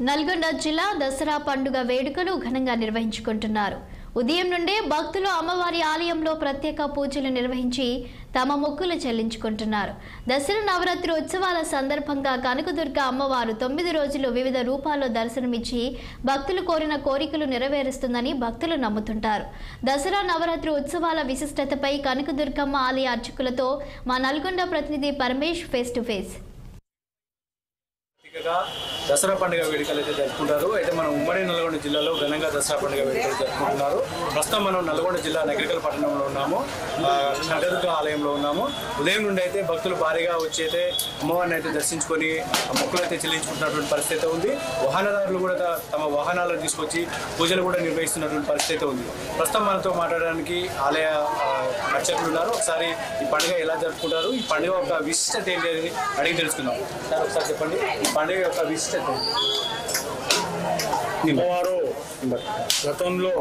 నల్గొండ జిల్లా దసరా పండుగ వేడుకలు ఘనంగా నిర్వహించుకుంటున్నారు ఉదయం నుండే భక్తులు అమ్మవారి ఆలయంలో ప్రత్యేక పూజలు నిర్వహించి తమ మొక్కులు చెల్లించుకుంటున్నారు దసరా నవరాత్రి ఉత్సవాల సందర్భంగా కనకదుర్గ అమ్మవారు తొమ్మిది రోజులు వివిధ రూపాల్లో దర్శనమిచ్చి భక్తులు కోరిన కోరికలు నెరవేరుస్తుందని భక్తులు నమ్ముతుంటారు దసరా నవరాత్రి ఉత్సవాల విశిష్టతపై కనకదుర్గమ్మ ఆలయ అర్చకులతో మా నల్గొండ ప్రతినిధి పరమేష్ ఫేస్ టు ఫేస్ ప్రత్యేకంగా దసరా పండుగ వేడుకలు అయితే జరుపుకుంటారు అయితే మనం ఉమ్మడి నల్గొండ జిల్లాలో ఘనంగా దసరా పండుగ వేడుకలు జరుపుకుంటున్నారు ప్రస్తుతం మనం నల్గొండ జిల్లా నగరికల్ పట్టణంలో ఉన్నాము ఆ, నగదుర్గ ఆలయంలో ఉన్నాము ఉదయం నుండి అయితే భక్తులు భారీగా వచ్చి అయితే అమ్మవారిని అయితే దర్శించుకొని ఆ మొక్కులు అయితే చెల్లించుకుంటున్నటువంటి పరిస్థితి అయితే ఉంది వాహనదారులు కూడా త- తమ వాహనాలను తీసుకొచ్చి పూజలు కూడా నిర్వహిస్తున్నటువంటి పరిస్థితి అయితే ఉంది ప్రస్తుతం మనతో మాట్లాడడానికి ఆలయ ఆ, అర్చకులు ఉన్నారు ఒకసారి ఈ పండుగ ఎలా జరుపుకుంటారు ఈ పండుగ యొక్క విశిష్టత ఏంటి అని అడిగి తెలుసుకుందాం సార్ ఒకసారి చెప్పండి ఈ పండుగ యొక్క విశిష్టత ఏంటి? అమ్మవారు గతంలో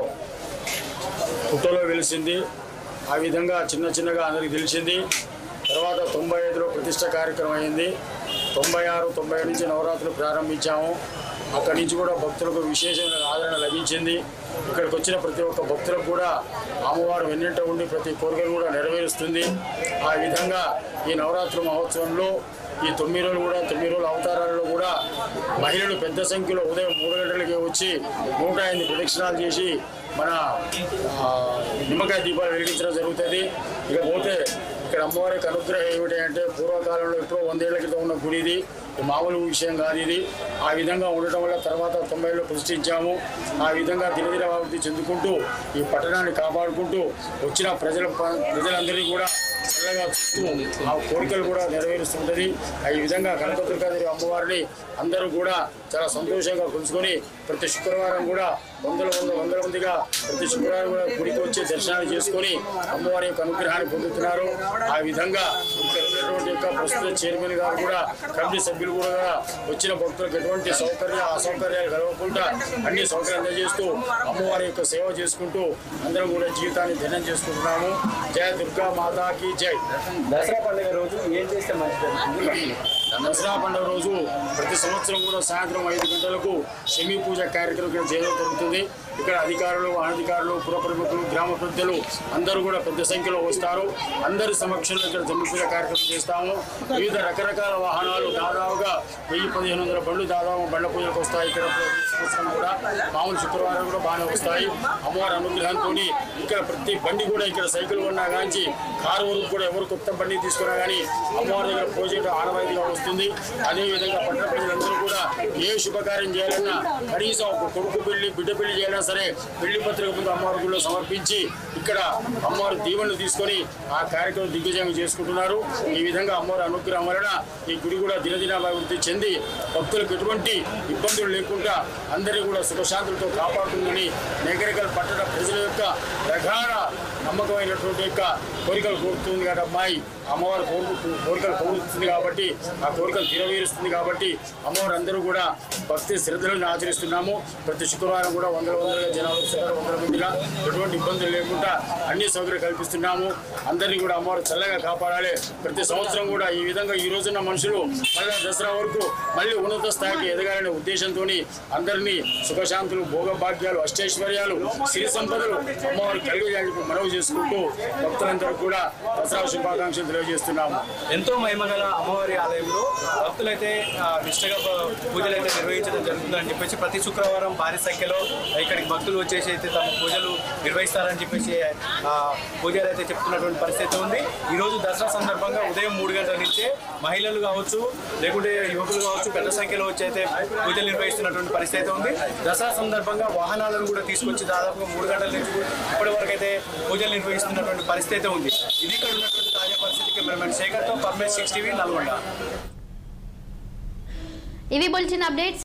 పుట్టలో వెలిసింది ఆ విధంగా చిన్న చిన్నగా అందరికి తెలిసింది తర్వాత తొంభై ఐదులో ప్రతిష్ట కార్యక్రమం అయింది తొంభై ఆరు తొంభై ఏడు నుంచి నవరాత్రులు ప్రారంభించాము అక్కడి నుంచి కూడా భక్తులకు విశేషమైన ఆదరణ లభించింది ఇక్కడికి వచ్చిన ప్రతి ఒక్క భక్తులకు కూడా అమ్మవారు వెన్నంట ఉండి ప్రతి కోరికలు కూడా నెరవేరుస్తుంది ఆ విధంగా ఈ నవరాత్రి మహోత్సవంలో ఈ తొమ్మిది రోజులు కూడా తొమ్మిది రోజుల అవతారాలలో కూడా మహిళలు పెద్ద సంఖ్యలో ఉదయం మూడు గంటలకి వచ్చి నూట ఎనిమిది ప్రదక్షిణాలు చేసి మన ఆ, నిమ్మకాయ దీపాలు వెలిగించడం జరుగుతుంది ఇకపోతే ఇక్కడ అమ్మవారి యొక్క అనుగ్రహం ఏమిటి అంటే పూర్వకాలంలో ఎప్పుడో వందేళ్ల క్రితం ఉన్న గుడి ఇది ఇది మామూలు విషయం కాదు ఇది ఆ విధంగా ఉండటం వల్ల తర్వాత తొంభైలో ప్రతిష్ఠించాము ఆ విధంగా దినదిన అభివృద్ధి చెందుకుంటూ ఈ పట్టణాన్ని కాపాడుకుంటూ వచ్చిన ప్రజల ప్రజలందరినీ కూడా చల్లగా చూస్తూ ఆ కోరికలు కూడా నెరవేరుస్తుంటది ఆ ఈ విధంగా కనకదుర్గాదేవి అమ్మవారిని అందరూ కూడా చాలా సంతోషంగా కొలుచుకొని ప్రతి శుక్రవారం కూడా వందల వందల వందల మందిగా ప్రతి శుక్రవారం కూడా గుడికి వచ్చి దర్శనాలు చేసుకొని అమ్మవారి యొక్క అనుగ్రహాన్ని పొందుతున్నారు ఆ విధంగా ఇక్కడ ఉన్నటువంటి యొక్క ప్రస్తుత చైర్మన్ గారు కూడా కమిటీ సభ్యులు కూడా వచ్చిన భక్తులకు ఎటువంటి సౌకర్య అసౌకర్యాలు కలగకుండా అన్ని సౌకర్యాలు అందజేస్తూ అమ్మవారి యొక్క సేవ చేసుకుంటూ అందరం కూడా జీవితాన్ని ధన్యం చేసుకుంటున్నాము జయ దుర్గా మాతాకి జై దసరా పండుగ రోజు ఏం చేస్తే మంచిది దసరా పండుగ రోజు ప్రతి సంవత్సరం కూడా సాయంత్రం ఐదు గంటలకు శమి పూజ కార్యక్రమం ఇక్కడ చేయడం జరుగుతుంది ఇక్కడ అధికారులు అనధికారులు పుర ప్రముఖులు గ్రామ పెద్దలు అందరూ కూడా పెద్ద సంఖ్యలో వస్తారు అందరి సమక్షంలో ఇక్కడ జమ్మి పూజ కార్యక్రమం చేస్తాము వివిధ రకరకాల వాహనాలు దాదాపుగా వెయ్యి పదిహేను వందల బండ్లు దాదాపు బండ్ల పూజలకు వస్తాయి ఇక్కడ ప్రతి సంవత్సరం కూడా మామూలు శుక్రవారం కూడా బాగానే వస్తాయి అమ్మవారి అనుగ్రహంతో ఇక్కడ ప్రతి బండి కూడా ఇక్కడ సైకిల్ ఉన్నా కానీ కారు వరకు కూడా ఎవరు కొత్త బండి తీసుకున్నా కానీ అమ్మవారి దగ్గర పూజ ఆనవాయితీగా వస్తుంది అదేవిధంగా పట్టణ ప్రజలందరూ కూడా ఏ శుభకార్యం చేయాలన్నా కనీసం ఒక కొడుకు పెళ్లి బిడ్డ పెళ్లి చేయాలన్నా సరే పెళ్లి పత్రిక ముందు అమ్మవారి గుడిలో సమర్పించి ఇక్కడ అమ్మవారి దీవెనలు తీసుకొని ఆ కార్యక్రమం దిగ్విజయం చేసుకుంటున్నారు ఈ విధంగా అమ్మవారి అనుగ్రహం వలన ఈ గుడి కూడా దినదిన అభివృద్ధి చెంది భక్తులకు ఎటువంటి ఇబ్బందులు లేకుండా అందరినీ కూడా సుఖశాంతులతో కాపాడుతుందని నేగరికల్ పట్టణ ప్రజల యొక్క ప్రగాఢ నమ్మకమైనటువంటి యొక్క కోరికలు కోరుతుంది కాబట్టి అమ్మాయి అమ్మవారు కోరుకు కోరికలు కోరుతుంది కాబట్టి ఆ కోరికలు నెరవేరుస్తుంది కాబట్టి అమ్మవారు అందరూ కూడా భక్తి శ్రద్ధలను ఆచరిస్తున్నాము ప్రతి శుక్రవారం కూడా వందల వందల జనాలు వస్తున్నారు వందల మందిగా ఎటువంటి ఇబ్బందులు లేకుండా అన్ని సౌకర్యాలు కల్పిస్తున్నాము అందరినీ కూడా అమ్మవారు చల్లగా కాపాడాలి ప్రతి సంవత్సరం కూడా ఈ విధంగా ఈ రోజున్న మనుషులు మళ్ళీ దసరా వరకు మళ్ళీ ఉన్నత స్థాయికి ఎదగాలనే ఉద్దేశంతో అందరినీ సుఖశాంతులు భోగభాగ్యాలు అష్టైశ్వర్యాలు సిరి సంపదలు అమ్మవారు కలిగేయాలని మనవి చేసుకుంటూ భక్తులందరూ కూడా దసరా శుభాకాంక్షలు తెలియజేస్తున్నాము ఎంతో మహిమగల అమ్మవారి ఆలయంలో భక్తులైతే ఆ, నిష్ఠగా ప- పూజలు అయితే నిర్వహించడం జరుగుతుందని చెప్పేసి ప్రతి శుక్రవారం భారీ సంఖ్యలో ఇక్కడికి భక్తులు వచ్చేసి అయితే తమ పూజలు నిర్వహిస్తారని చెప్పేసి ఆ, పూజలు అయితే చెప్తున్నటువంటి పరిస్థితి ఉంది ఈ రోజు దసరా సందర్భంగా ఉదయం మూడు గంటల నుంచే మహిళలు కావచ్చు లేకుంటే యువకులు కావచ్చు పెద్ద సంఖ్యలో వచ్చి అయితే పూజలు నిర్వహిస్తున్నటువంటి పరిస్థితి అయితే ఉంది దసరా సందర్భంగా వాహనాలను కూడా తీసుకొచ్చి దాదాపుగా మూడు గంటల నుంచి ఇప్పటి వరకు అయితే పూజలు నిర్వహిస్తున్నటువంటి పరిస్థితి అయితే ఉంది ఇది ఇక్కడ ఉన్నటువంటి తాజా పరిస్థితి కెమెరామెన్ శేఖర్తో పర్మేష్ సిక్స్ టీవీ నల్గొండ ఇవి బులెటిన్ అప్డేట్స్